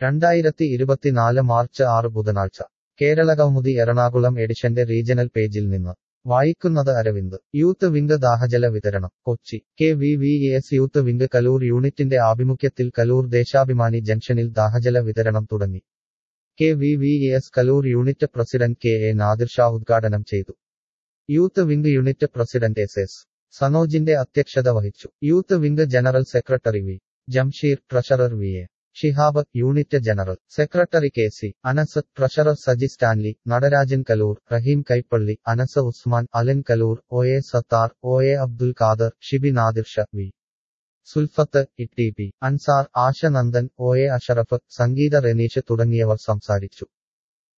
രണ്ടായിരത്തി ഇരുപത്തിനാല് മാർച്ച് ആറ് ബുധനാഴ്ച കേരളകൗമുദി എറണാകുളം എഡിഷന്റെ റീജണൽ പേജിൽ നിന്ന് വായിക്കുന്നത് അരവിന്ദ് യൂത്ത് വിംഗ് ദാഹജല വിതരണം Kochi K V V S youth wing Kaloor യൂണിറ്റിന്റെ ആഭിമുഖ്യത്തിൽ കലൂർ ദേശാഭിമാനി ജംഗ്ഷനിൽ ദാഹജല വിതരണം തുടങ്ങി K V V S Kaloor unit president K A Nadir Shah ഉദ്ഘാടനം ചെയ്തു youth wing unit president S S സനോജിന്റെ അധ്യക്ഷത വഹിച്ചു youth wing general secretary V Jamsheer treasurer V A Shihab unit general secretary K C Anas treasurer Saji Stanley Natarajan Kaloor Raheem Kaipally Anas Usman Alan Kaloor O A Sathar O A Abdul Khader Shibi Nadirsha V Sulfath E T P Ansar Asha Nandan O A Ashraf Sangeetha Reneesh തുടങ്ങിയവർ സംസാരിച്ചു